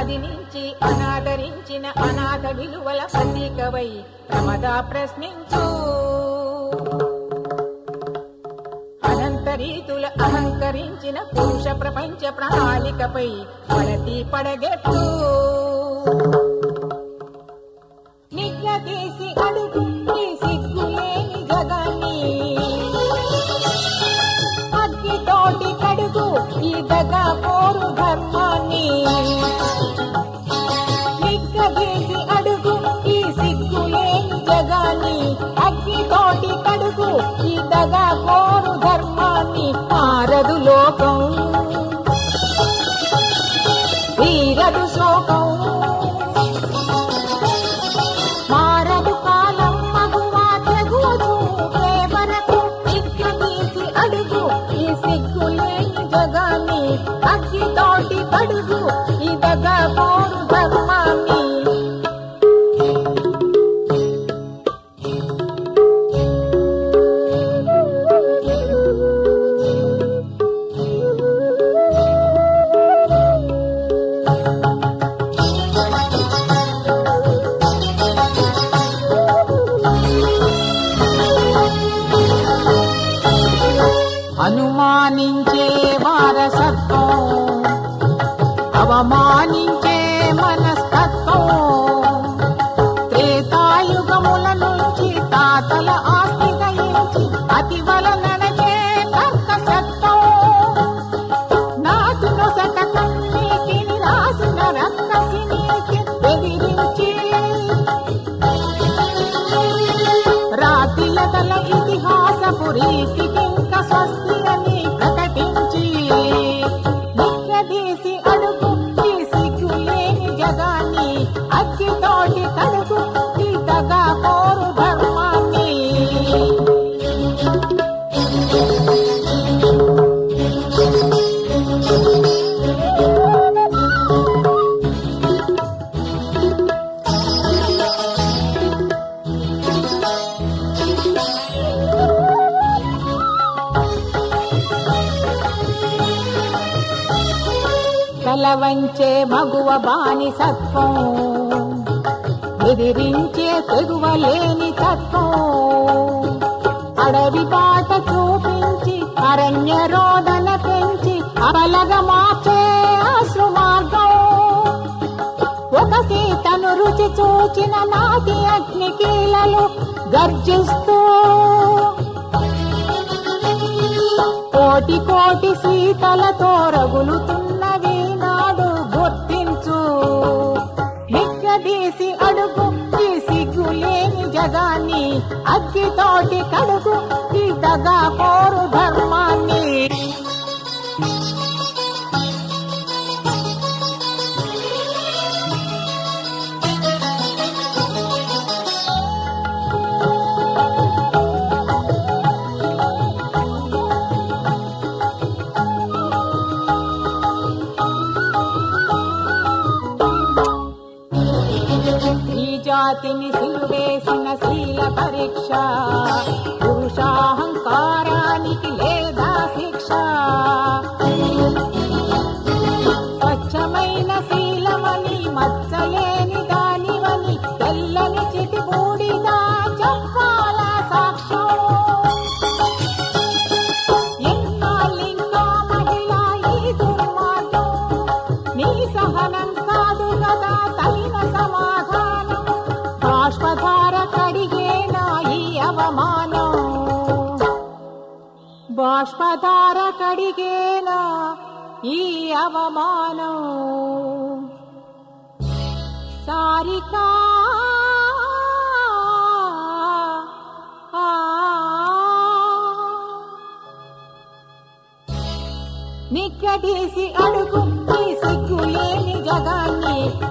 అదినించి అనాదరించిన అనాథ విలువల ప్రతీకవై ప్రమద ప్రశ్నించు అనంతరీతుల అహంకరించిన పురుష ప్రపంచ ప్రణాళికపై పడతి పడగెట్టు నిగ్గదీసి అడుగు ఈ సిగ్గులేని జగాన్ని అగ్గితోటి కడుగు ఈ దగ పోరు ధర్మాన్ని నిగ్గదీసి అడుగు ఈ సిగ్గులేని జగాన్ని అగ్గితోటి కడుగు ఈ దగ పోరు ధర్మాన్ని మారదు లోకం వీరదు శోకం మారదు కాలం మగువా తెగువ చూపే వరకు నిగ్గదీసి అడుగు ఈ సిగ్గులేని జగాన్ని అగ్గితోటి కడుగు ఈ దగ పోరు ధర్మాన్ని అనుమానించే వారసత్వం అవమానించే మనస్తత్వం త్రేతాయుగముల నుంచి తాతల ఆస్తి గయించి అతి నడచే తర్కసత్వం నాటి నొసట కన్నీటిని రాసిన రక్కసినికి బెదిరించి రాతిలతల ఇతిహాసపు రీతికింక స్వస్తి అని ప్రకటించి నిక్కదీసి అడుగు ఈ సిగ్గులేని జగాన్ని అగ్గితోటి కడుగు ఈ దగా పోరు ధర్మాన్ని తల వంచే మగువ బానిసత్వం ఎదిరించే తెగువలేని తత్వం అడవి బాట చూపించి అరణ్య రోదన పెంచి అబలగ మార్చే అశ్రు మార్గం ఒక సీతను రుచి చూచిన నాటి అగ్ని కీలలు గర్జిస్తూ కోటి కోటి సీతలతో రగులుతున్నవి నాడు గుర్తించు నిగ్గదీసి అడుగు ఈ సిగ్గులేని జగాన్ని అగ్గితోటి కడుగు ఈ దగా పోరు ధర్మాన్ని ఈ జాతిని సిలువేసిన శీల పరీక్ష పురుషాహంకారానికి లేదా శిక్ష స్వచ్ఛమైన శీలమని మచ్చలేని దానివని తెల్లని చిటి బూడిదా చెప్పాల సాక్ష్యం ఎన్నాళ్ళింకా మహిళ ఈ దుర్మార్గం నీ సహనం కాదు కదా తగిన సమాధానం బాష్పధార కడిగేనా ఈ అవమానం బాష్పధార కడిగేనా ఈ అవమానం సారికా నిగ్గదీసి అడుగు ఈ సిగ్గులేని జగాన్ని